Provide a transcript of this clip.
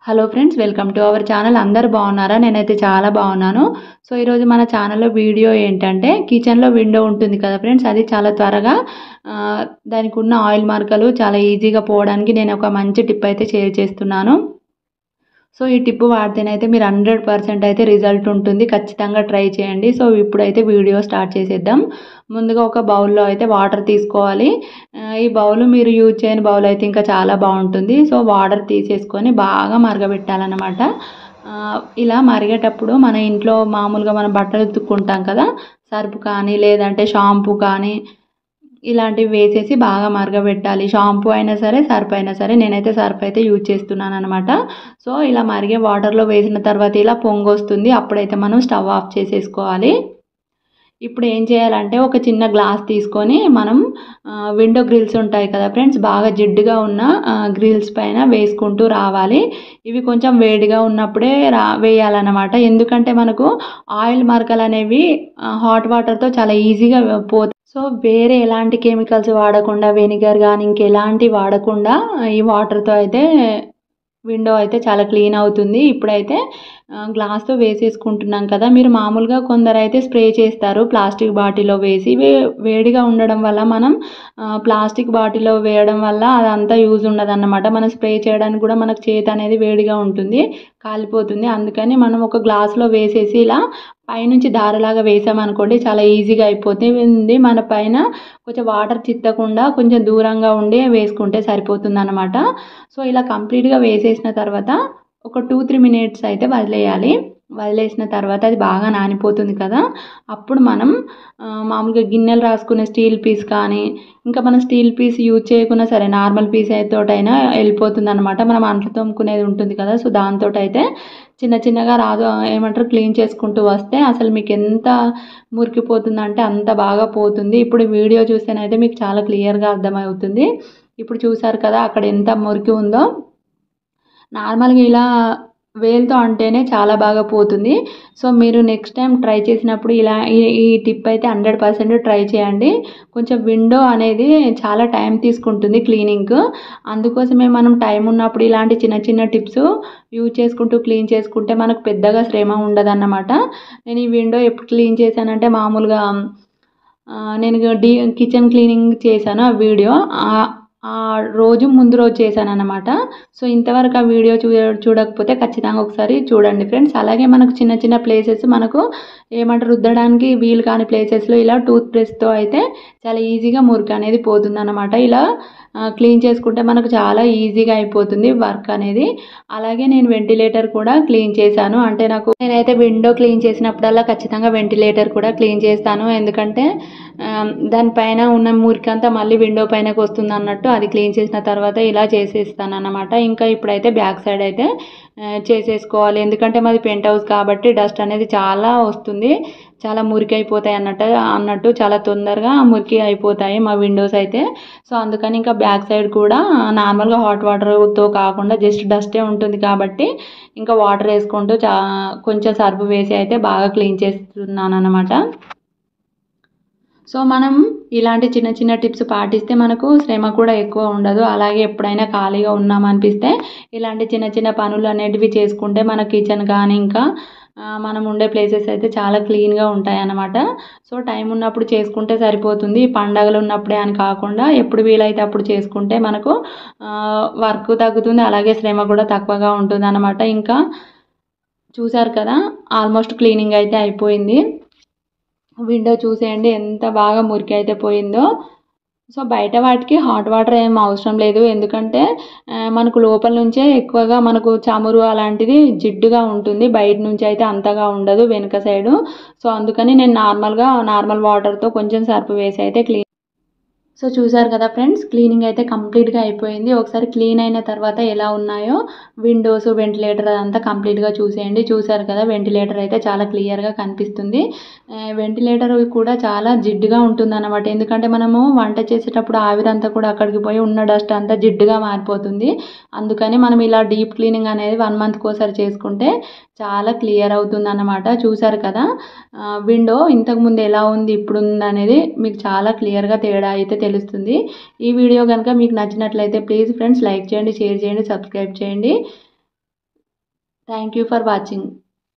hello friends welcome to our channel అందరు బాగున్నారా నేనైతే చాలా బాగున్నాను సో ఈరోజు మన ఛానల్లో వీడియో ఏంటంటే కిచెన్లో విండో ఉంటుంది కదా ఫ్రెండ్స్ అది చాలా త్వరగా ఆ, దానికి ఉన్న ఆయిల్ మరకలు చాలా ఈజీగా పోవడానికి నేను ఒక మంచి టిప్ అయితే షేర్ చేస్తున్నాను సో ఈ టిప్ వాడితేనైతే మీరు హండ్రెడ్ పర్సెంట్ అయితే రిజల్ట్ ఉంటుంది ఖచ్చితంగా ట్రై చేయండి సో ఇప్పుడైతే వీడియో స్టార్ట్ చేసేద్దాం ముందుగా ఒక బౌల్లో అయితే వాటర్ తీసుకోవాలి ఆ, ఈ బౌల్ మీరు యూజ్ చేయని బౌల్ అయితే ఇంకా చాలా బాగుంటుంది సో వాటర్ తీసేసుకొని బాగా మరగబెట్టాలన్నమాట ఆ, ఇలా మరిగేటప్పుడు మన ఇంట్లో మామూలుగా మనం బట్టలు ఉతుక్కుంటాం కదా సర్ఫ్ కానీ లేదంటే షాంపూ కానీ ఇలాంటివి వేసేసి బాగా మరగబెట్టాలి షాంపూ అయినా సరే సర్ఫ్ అయినా సరే నేనైతే సర్ఫ్ అయితే యూజ్ చేస్తున్నాను అనమాట సో ఇలా మరిగే వాటర్లో వేసిన తర్వాత ఇలా పొంగు వస్తుంది అప్పుడైతే మనం స్టవ్ ఆఫ్ చేసేసుకోవాలి ఇప్పుడు ఏం చేయాలంటే ఒక చిన్న గ్లాస్ తీసుకొని మనం విండో గ్రిల్స్ ఉంటాయి కదా ఫ్రెండ్స్ బాగా జిడ్డుగా ఉన్న గ్రిల్స్ పైన వేసుకుంటూ రావాలి ఇవి కొంచెం వేడిగా ఉన్నప్పుడే రా వేయాలన్నమాట ఎందుకంటే మనకు ఆయిల్ మరకలు అనేవి హాట్ వాటర్తో చాలా ఈజీగా పోతాయి సో వేరే ఎలాంటి కెమికల్స్ వాడకుండా వెనిగర్ కానీ ఇంకెలాంటి వాడకుండా ఈ వాటర్తో అయితే విండో అయితే చాలా క్లీన్ అవుతుంది ఇప్పుడైతే ఆ, గ్లాస్తో వేసేసుకుంటున్నాం కదా మీరు మామూలుగా కొందరు అయితే స్ప్రే చేస్తారు ప్లాస్టిక్ బాటిల్లో వేసి వే వేడిగా ఉండడం వల్ల మనం ఆ, ప్లాస్టిక్ బాటిల్లో వేయడం వల్ల అదంతా యూజ్ ఉండదన్నమాట మనం స్ప్రే చేయడానికి కూడా మనకు చేతి అనేది వేడిగా ఉంటుంది కాలిపోతుంది అందుకని మనం ఒక గ్లాస్లో వేసేసి ఇలా పైనుంచి దారలాగా వేసామనుకోండి చాలా ఈజీగా అయిపోతుంది మన పైన కొంచెం వాటర్ చిత్తకుండా కొంచెం దూరంగా ఉండి వేసుకుంటే సరిపోతుంది అనమాట సో ఇలా కంప్లీట్గా వేసేసిన తర్వాత ఒక టూ త్రీ మినిట్స్ అయితే వదిలేయాలి వదిలేసిన తర్వాత అది బాగా నానిపోతుంది కదా అప్పుడు మనం ఆ, మామూలుగా గిన్నెలు రాసుకునే స్టీల్ పీస్ కానీ ఇంకా మనం స్టీల్ పీస్ యూజ్ చేయకున్నా సరే నార్మల్ పీస్ తోటైనా వెళ్ళిపోతుంది అనమాట మనం అంట్లు తోముకునేది ఉంటుంది కదా సో దాంతో అయితే చిన్న చిన్నగా రాదు ఏమంటారు క్లీన్ చేసుకుంటూ వస్తే అసలు మీకు ఎంత మురికిపోతుందంటే అంత బాగా పోతుంది ఇప్పుడు వీడియో చూస్తేనైతే మీకు చాలా క్లియర్గా అర్థమవుతుంది ఇప్పుడు చూసారు కదా అక్కడ ఎంత మురికి ఉందో నార్మల్గా ఇలా వేలుతో అంటేనే చాలా బాగా పోతుంది సో మీరు నెక్స్ట్ టైం ట్రై చేసినప్పుడు ఇలా ఈ ఈ టిప్ అయితే హండ్రెడ్ పర్సెంట్ ట్రై చేయండి కొంచెం విండో అనేది చాలా టైం తీసుకుంటుంది క్లీనింగ్ అందుకోసమే మనం టైం ఉన్నప్పుడు ఇలాంటి చిన్న చిన్న టిప్స్ యూజ్ చేసుకుంటూ క్లీన్ చేసుకుంటే మనకు పెద్దగా శ్రమ ఉండదన్నమాట నేను ఈ విండో ఎప్పుడు క్లీన్ చేశానంటే మామూలుగా ఆ, నేను డీ కిచెన్ క్లీనింగ్ చేశాను ఆ వీడియో ఆ- ఆ రోజు ముందు రోజు చేశాను అనమాట సో ఇంతవరకు ఆ వీడియో చూ చూడకపోతే ఖచ్చితంగా ఒకసారి చూడండి ఫ్రెండ్స్ అలాగే మనకు చిన్న చిన్న ప్లేసెస్ మనకు ఏమంటారు రుద్దడానికి వీలు కాని ప్లేసెస్లో ఇలా టూత్ బ్రష్తో అయితే చాలా ఈజీగా మురికి అనేది పోతుంది అనమాట ఇలా క్లీన్ చేసుకుంటే మనకు చాలా ఈజీగా అయిపోతుంది వర్క్ అనేది అలాగే నేను వెంటిలేటర్ కూడా క్లీన్ చేశాను అంటే నాకు నేనైతే విండో క్లీన్ చేసినప్పుడల్లా ఖచ్చితంగా వెంటిలేటర్ కూడా క్లీన్ చేస్తాను ఎందుకంటే ఆ, దానిపైన ఉన్న మురికి అంతా మళ్ళీ విండో పైనకి వస్తుంది అన్నట్టు అది క్లీన్ చేసిన తర్వాత ఇలా చేసేస్తాను అన్నమాట ఇంకా ఇప్పుడైతే బ్యాక్ సైడ్ అయితే ఆ, చేసేసుకోవాలి ఎందుకంటే మాది పెంట్ హౌస్ కాబట్టి డస్ట్ అనేది చాలా వస్తుంది చాలా మురికి అయిపోతాయి అన్నట్టు అన్నట్టు చాలా తొందరగా మురికి అయిపోతాయి మా విండోస్ అయితే సో అందుకని ఇంకా బ్యాక్ సైడ్ కూడా నార్మల్గా హాట్ వాటర్తో కాకుండా జస్ట్ డస్టే ఉంటుంది కాబట్టి ఇంకా వాటర్ వేసుకుంటూ చా కొంచెం సర్ఫ్ వేసి అయితే బాగా క్లీన్ చేస్తున్నాను అనమాట సో మనం ఇలాంటి చిన్న చిన్న టిప్స్ పాటిస్తే మనకు శ్రమ కూడా ఎక్కువ ఉండదు అలాగే ఎప్పుడైనా ఖాళీగా ఉన్నామనిపిస్తే ఇలాంటి చిన్న చిన్న పనులు అనేటివి చేసుకుంటే మన కిచెన్ కానీ ఇంకా ఆ, మనం ఉండే ప్లేసెస్ అయితే చాలా క్లీన్గా ఉంటాయి అన్నమాట సో టైం ఉన్నప్పుడు చేసుకుంటే సరిపోతుంది పండగలు ఉన్నప్పుడే అని కాకుండా ఎప్పుడు వీలైతే అప్పుడు చేసుకుంటే మనకు వర్క్ తగ్గుతుంది అలాగే శ్రమ కూడా తక్కువగా ఉంటుంది అన్నమాట ఇంకా చూసారు కదా ఆల్మోస్ట్ క్లీనింగ్ అయితే అయిపోయింది విండో చూసేయండి ఎంత బాగా మురికి అయితే పోయిందో సో బయట వాటికి హాట్ వాటర్ ఏం అవసరం లేదు ఎందుకంటే ఆ, మనకు లోపల నుంచే ఎక్కువగా మనకు చమురు అలాంటిది జిడ్డుగా ఉంటుంది బయట నుంచి అయితే అంతగా ఉండదు వెనుక సైడు సో అందుకని నేను నార్మల్గా నార్మల్ వాటర్తో కొంచెం సర్ఫ్ వేసి అయితే క్లీన్ సో చూసారు కదా ఫ్రెండ్స్ క్లీనింగ్ అయితే కంప్లీట్గా అయిపోయింది ఒకసారి క్లీన్ అయిన తర్వాత ఎలా ఉన్నాయో విండోస్ వెంటిలేటర్ అదంతా కంప్లీట్గా చూసేయండి చూసారు కదా వెంటిలేటర్ అయితే చాలా క్లియర్గా కనిపిస్తుంది వెంటిలేటర్ కూడా చాలా జిడ్డుగా ఉంటుంది అనమాట ఎందుకంటే మనము వంట చేసేటప్పుడు ఆవిరంతా కూడా అక్కడికి పోయి ఉన్న డస్ట్ అంతా జిడ్డుగా మారిపోతుంది అందుకని మనం ఇలా డీప్ క్లీనింగ్ అనేది వన్ మంత్కి ఒకసారి చేసుకుంటే చాలా క్లియర్ అవుతుంది అన్నమాట చూసారు కదా విండో ఇంతకుముందు ఎలా ఉంది ఇప్పుడు ఉంది అనేది మీకు చాలా క్లియర్గా తేడా అయితే తెలుస్తుంది ఈ వీడియో కనుక మీకు నచ్చినట్లయితే ప్లీజ్ ఫ్రెండ్స్ లైక్ చేయండి షేర్ చేయండి సబ్స్క్రైబ్ చేయండి థ్యాంక్ యూ ఫర్ వాచింగ్